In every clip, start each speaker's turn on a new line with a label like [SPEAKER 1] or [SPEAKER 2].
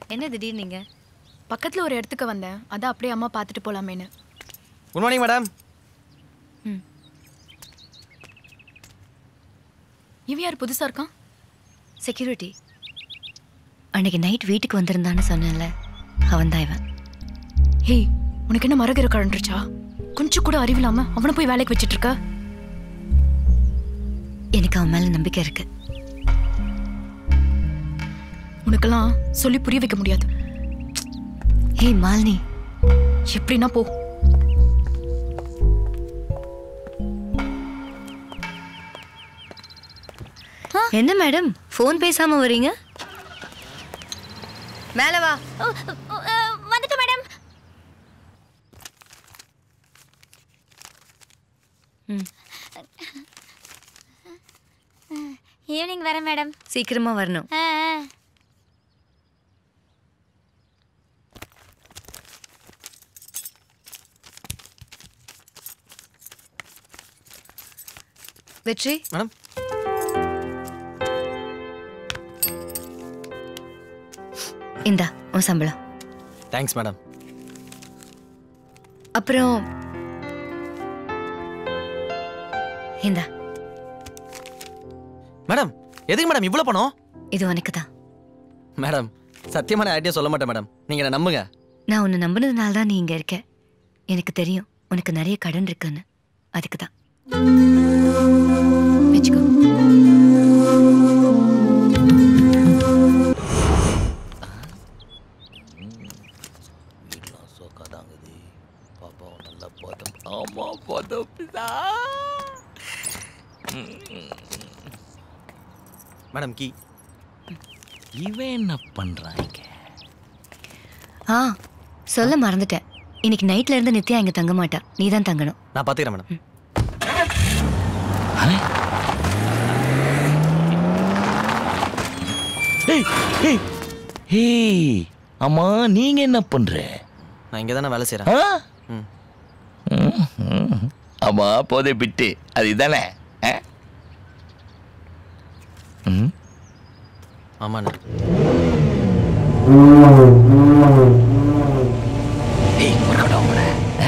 [SPEAKER 1] என்ன திடீர்னு நீங்க
[SPEAKER 2] பக்கத்துல ஒரு இடத்துக்கு வந்தேன் அதான் அப்படியே அம்மா பார்த்துட்டு போலாமேன்னு
[SPEAKER 3] குட் மார்னிங் மேடம்
[SPEAKER 2] இவன் யார் புதுசா இருக்கான்
[SPEAKER 1] செக்யூரிட்டி அன்னைக்கு நைட் வீட்டுக்கு வந்திருந்தான்னு சொன்னேன்ல அவன் தான் இவன்
[SPEAKER 2] ஹேய் உனக்கு என்ன மரகிற கழண்டுருச்சா கொஞ்சம் கூட அறிவில்லாம அவனை போய் வேலைக்கு வச்சிட்டு இருக்க
[SPEAKER 1] எனக்கு அவன் மேல நம்பிக்கை இருக்கு
[SPEAKER 2] உனக்கெல்லாம் சொல்லி புரிய வைக்க முடியாது
[SPEAKER 1] ஹே மாலினி
[SPEAKER 2] எப்படின்னா போ
[SPEAKER 1] என்ன மேடம் ஃபோன் பேசாம வரீங்க மேல வா
[SPEAKER 4] வந்துட்டு மேடம் ஈவினிங் வரேன் மேடம்
[SPEAKER 1] சீக்கிரமா வரணும்
[SPEAKER 4] ஆ ஆ.
[SPEAKER 1] வெற்றி
[SPEAKER 3] மேடம்
[SPEAKER 1] இந்தா உன் சம்பளம்
[SPEAKER 3] தேங்க்ஸ் மேடம்
[SPEAKER 1] அப்புறம் இந்தா
[SPEAKER 3] மேடம் எதுக்கு மேடம் இவ்வளோ பணம்
[SPEAKER 1] இது உனக்கு தான்
[SPEAKER 3] மேடம் சத்தியமான ஐடியா சொல்ல மாட்டேன் மேடம் நீங்கள் என்ன நம்புங்க
[SPEAKER 1] நான் உன்னை நம்பினதுனால தான் நீ இங்க இருக்க எனக்கு தெரியும் உனக்கு நிறைய கடன் இருக்குன்னு அதுக்கு தான் வச்சுக்கோ
[SPEAKER 3] மேடம் கீ
[SPEAKER 5] இவன் என்ன பண்றான் இங்க
[SPEAKER 1] ஆ சொல்ல மறந்துட்டேன் இன்னைக்கு நைட்ல இருந்து நித்யா இங்க தங்க மாட்டா நீ தான் தங்கணும்
[SPEAKER 3] நான் பார்த்துக்கிறேன் மேடம்
[SPEAKER 5] ஏய் ஏய் ஏய் அம்மா நீங்க என்ன பண்ற
[SPEAKER 3] நான் இங்கே தானே வேலை செய்கிறேன்
[SPEAKER 5] ஆ?
[SPEAKER 3] ம்
[SPEAKER 5] ம், ம். ஆமா போதை பிட்டு அது இதானே ஆ? ம்
[SPEAKER 3] ஆமாண்ணே
[SPEAKER 5] ஏய் முருகடா உங்களை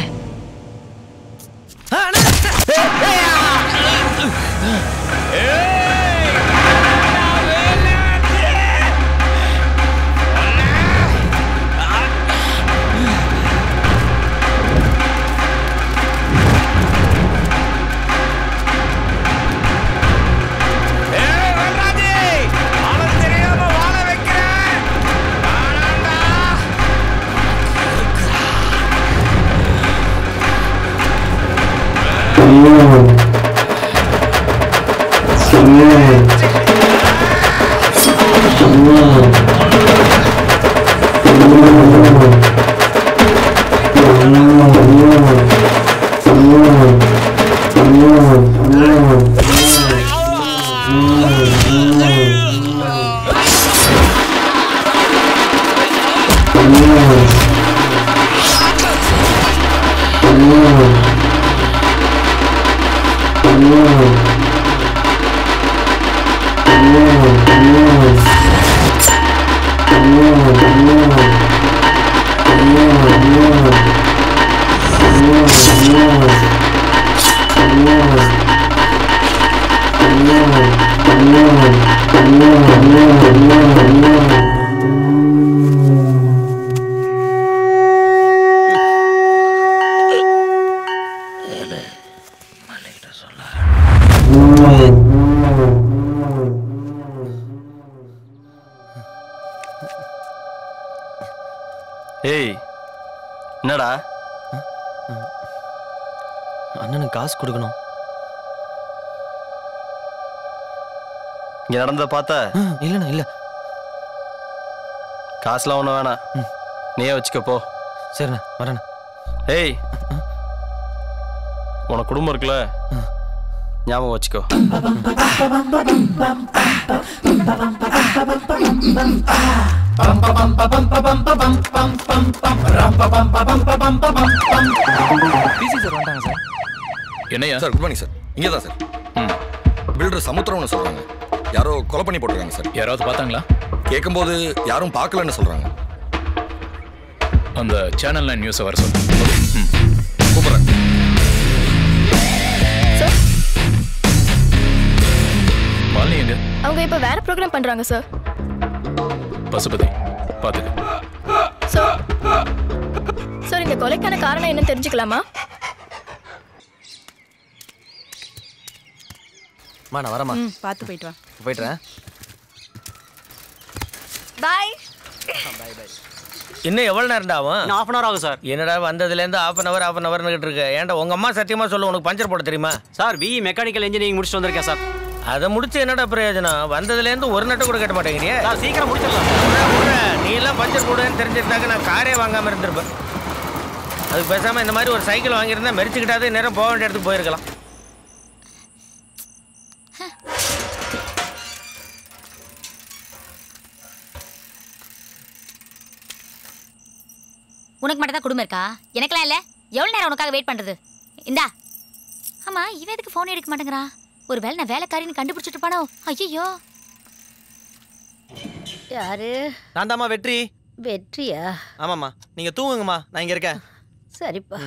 [SPEAKER 6] ஏய் என்னடா
[SPEAKER 3] அண்ணனுக்கு காசு கொடுக்கணும்
[SPEAKER 6] இங்க நடந்தத பார்த்த
[SPEAKER 3] ஆ, இல்லைண்ணா இல்லை
[SPEAKER 6] காசுலாம் ஒன்றும் வேணாம் நீயே வச்சுக்க போ
[SPEAKER 3] சரிண்ணா வரேண்ணா
[SPEAKER 6] ஏய் உனக்கு குடும்பம் இருக்குல்ல ஞாபகம் வச்சுக்கோ
[SPEAKER 7] பிசி சார் வந்துட்டாங்க சார்
[SPEAKER 8] என்னையா சார் குட் மார்னிங் சார் இங்கே தான் சார் பில்டர் சமுத்திரம்னு சொல்கிறாங்க யாரோ கொலை பண்ணி போட்டிருக்காங்க சார்
[SPEAKER 7] யாராவது பார்த்தாங்களா
[SPEAKER 8] கேட்கும்போது யாரும் பார்க்கலன்னு சொல்கிறாங்க
[SPEAKER 7] அந்த சேனல் நைன் நியூஸை வர சொல்லு ம்
[SPEAKER 8] கூப்பிட்றேன்
[SPEAKER 7] மாலினி எங்க
[SPEAKER 9] அவங்க இப்போ வேற ப்ரோக்ராம் பண்றாங்க சார்
[SPEAKER 7] பசுபதி பார்த்துக்க
[SPEAKER 9] சார் சார் இந்த கொலைக்கான காரணம் என்னன்னு தெரிஞ்சுக்கலாமா
[SPEAKER 3] அம்மா நான் வரேம்மா
[SPEAKER 2] பார்த்து போயிட்டு வா
[SPEAKER 3] போயிட்டுறேன்
[SPEAKER 1] பாய்
[SPEAKER 10] இன்னும் எவ்வளோ நேரம்டா ஆகும்
[SPEAKER 3] இன்னும் ஆஃப் அன் ஹவர் ஆகும் சார்
[SPEAKER 10] என்னடா வந்ததுலேருந்து half an hour half an ஹவர்னு இருக்க ஏன்டா உங்க அம்மா சத்தியமா சொல்லு உனக்கு பஞ்சர் போட தெரியுமா
[SPEAKER 3] சார் பிஇ மெக்கானிக்கல் இன்ஜினியரிங் முடிச்சுட்டு வந்திருக்கேன் சார்
[SPEAKER 10] அதை முடிச்சு என்னடா பிரயோஜனம் வந்ததுலேருந்து ஒரு நட்டு கூட கட்ட மாட்டேங்கிறியே
[SPEAKER 3] சார் சீக்கிரம் முடிச்சிடலாம்
[SPEAKER 10] விட்றா, விட்றா. நீ எல்லாம் பஞ்சர் போடுவேன்னு தெரிஞ்சிருந்தாக்க நான் காரே வாங்காம இருந்திருப்பேன் அதுக்கு பேசாம இந்த மாதிரி ஒரு சைக்கிள் வாங்கியிருந்தா மெரிச்சுக்கிட்டாது நேரம் போக வேண்டிய இடத்துக்கு போயிருக்கலாம்
[SPEAKER 4] உனக்கு மட்டும் தான் குடும்பம் இருக்கா எனக்கெல்லாம் இல்ல எவ்வளவு நேரம் உனக்காக வெயிட் பண்றது இந்தா ஆமா இவன் எதுக்கு போன் எடுக்க மாட்டேங்கிறான் ஒருவேளை நான் வேலைக்காரின்னு கண்டுபிடிச்சிட்டு இருப்பானோ ஐயோ
[SPEAKER 11] யாரு
[SPEAKER 3] நான் தாம்மா வெற்றி
[SPEAKER 11] வெற்றியா
[SPEAKER 3] ஆமாம்மா நீங்கள் தூங்குங்கம்மா நான் இங்கே இருக்கேன்
[SPEAKER 11] சரிப்பா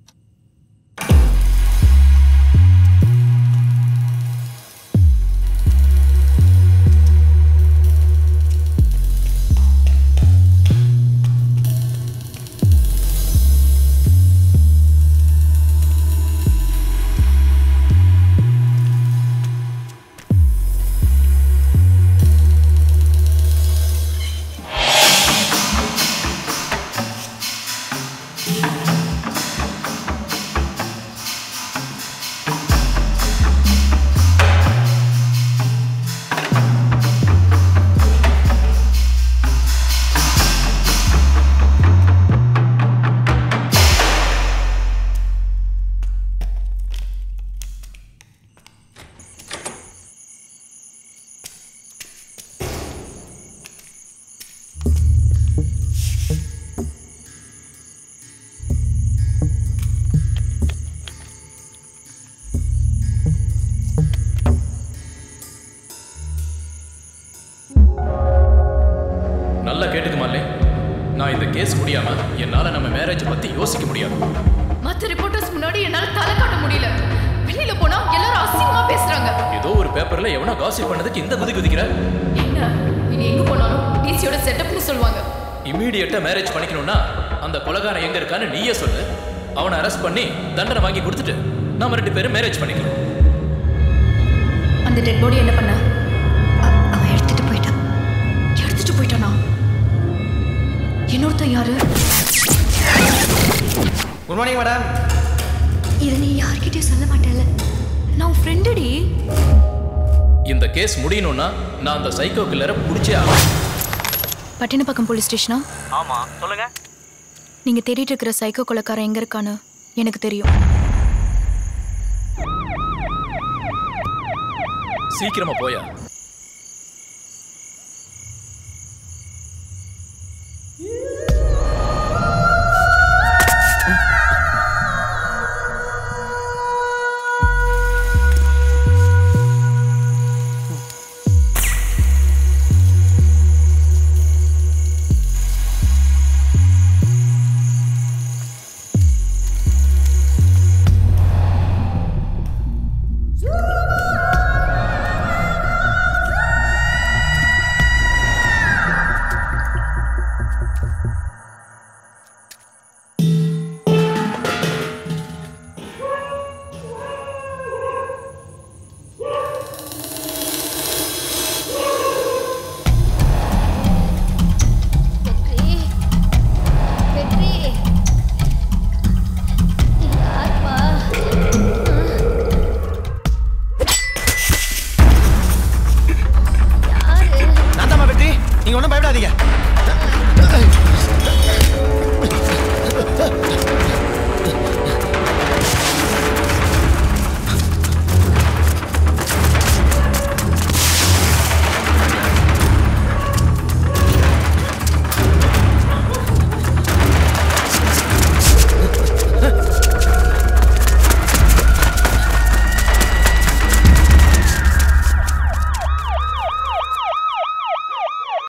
[SPEAKER 7] நல்லா கேட்டுக்கு மாலே நான் இந்த கேஸ் முடியாம என்னால நம்ம மேரேஜ் பத்தி யோசிக்க முடியாது
[SPEAKER 2] மற்ற ரிப்போர்ட்டர்ஸ் முன்னாடி என்னால தலை காட்ட முடியல வெளியில போனா எல்லாரும் அசிங்கமா பேசுறாங்க
[SPEAKER 7] ஏதோ ஒரு பேப்பர்ல எவனோ காசிப் பண்ணதுக்கு இந்த குதி குதிக்கிற
[SPEAKER 2] என்ன இனி எங்க போனாலும் டிசியோட செட்டப்னு சொல்லுவாங்க
[SPEAKER 7] இம்மீடியட்டா மேரேஜ் பண்ணிக்கணும்னா அந்த கொலகாரன் எங்க இருக்கான்னு நீயே சொல்லு அவனை அரெஸ்ட் பண்ணி தண்டனை வாங்கி கொடுத்துட்டு நாம ரெண்டு பேரும் மேரேஜ் பண்ணிக்கலாம்
[SPEAKER 2] அந்த டெட் பாடி என்ன பண்ண
[SPEAKER 1] அவன் எடுத்துட்டு போயிட்டான்
[SPEAKER 2] எடுத்துட்டு போயிட்டானா இன்னொருத்தன் யாரு
[SPEAKER 3] குட் மார்னிங் மேடம்
[SPEAKER 1] இதை நீ யார்கிட்டயும் சொல்ல மாட்டேல்ல
[SPEAKER 2] நான் ஃப்ரெண்டுடி
[SPEAKER 7] இந்த கேஸ் முடியணும்னா நான் அந்த சைக்கோ கில்லரை பிடிச்சே ஆகணும்
[SPEAKER 2] பட்டினப்பாக்கம் போலீஸ் ஸ்டேஷனா
[SPEAKER 3] ஆமாம் சொல்லுங்கள்
[SPEAKER 2] நீங்க தேடிட்டு இருக்கிற சைக்கோ கொலைக்காரன் எங்க இருக்கான்னு எனக்கு தெரியும்
[SPEAKER 7] சீக்கிரமா போயா